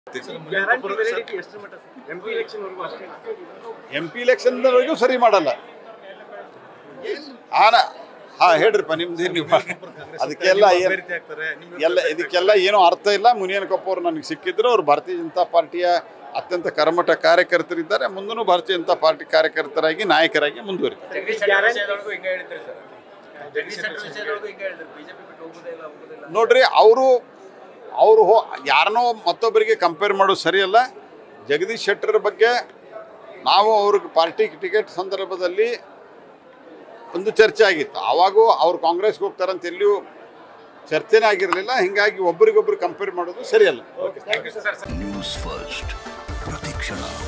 guarantee validity ಎಷ್ಟು ಮಟ್ಟ M P election ವರೆಗೂ ಅಷ್ಟೇ ಎಂ ಪಿ ಇಲೆಕ್ಷನ್ವರೆಗೂ ಸರಿ ಮಾಡಲ್ಲ ಆನ ಹಾ ಹೇಳ್ರಿಪ್ಪ ನಿಮ್ದು ನೀವು ಅದಕ್ಕೆಲ್ಲ ಏನು ಎಲ್ಲ ಇದಕ್ಕೆಲ್ಲ ಏನೂ ಅರ್ಥ ಇಲ್ಲ ಮುನಿಯನ್ ಕಪ್ಪ ಅವರು ನನಗೆ ಸಿಕ್ಕಿದ್ರು ಅವರು ಭಾರತೀಯ ಜನತಾ ಪಾರ್ಟಿಯ ಅತ್ಯಂತ ಕರ್ಮಠ ಕಾರ್ಯಕರ್ತರಿದ್ದಾರೆ ಮುಂದೂ ಭಾರತೀಯ ಜನತಾ ಪಾರ್ಟಿ ಕಾರ್ಯಕರ್ತರಾಗಿ ನಾಯಕರಾಗಿ ಮುಂದುವರಿತಾರೆ ಜಗದೀಶ್ ಶೆಟ್ಟರ್ ವಿಷಯದೊಳಗೂ ಹಿಂಗೆ ಹೇಳಿದ್ರಿ ಸರ್ ಜಗದೀಶ್ ಶೆಟ್ಟರ್ ವಿಷಯದೊಳಗೂ ಹಿಂಗೆ ಹೇಳಿದ್ರಿ ಬಿಜೆಪಿ ಬಿಟ್ಟು ಹೋಗುದೇ ಇಲ್ಲ ಹೋಗುದೇ ಇಲ್ಲ ನೋಡ್ರಿ ಅವರು ಅವರು ಹೋ ಯಾರನ್ನೋ ಮತ್ತೊಬ್ಬರಿಗೆ ಕಂಪೇರ್ ಮಾಡೋದು ಸರಿಯಲ್ಲ ಜಗದೀಶ್ ಶೆಟ್ಟರ್ ಬಗ್ಗೆ ನಾವು ಅವ್ರಿಗೆ ಪಾರ್ಟಿ ಟಿಕೆಟ್ ಸಂದರ್ಭದಲ್ಲಿ ಒಂದು ಚರ್ಚೆ ಆಗಿತ್ತು ಆವಾಗೂ ಅವ್ರು ಕಾಂಗ್ರೆಸ್ಗೆ ಹೋಗ್ತಾರಂತ ಎಲ್ಲಿಯೂ ಚರ್ಚೆನೇ ಆಗಿರಲಿಲ್ಲ ಹೀಗಾಗಿ ಒಬ್ರಿಗೊಬ್ರು ಕಂಪೇರ್ ಮಾಡೋದು ಸರಿಯಲ್ಲ ನ್ಯೂಸ್ ಫಸ್ಟ್ ಪ್ರತಿಕ್ಷಣ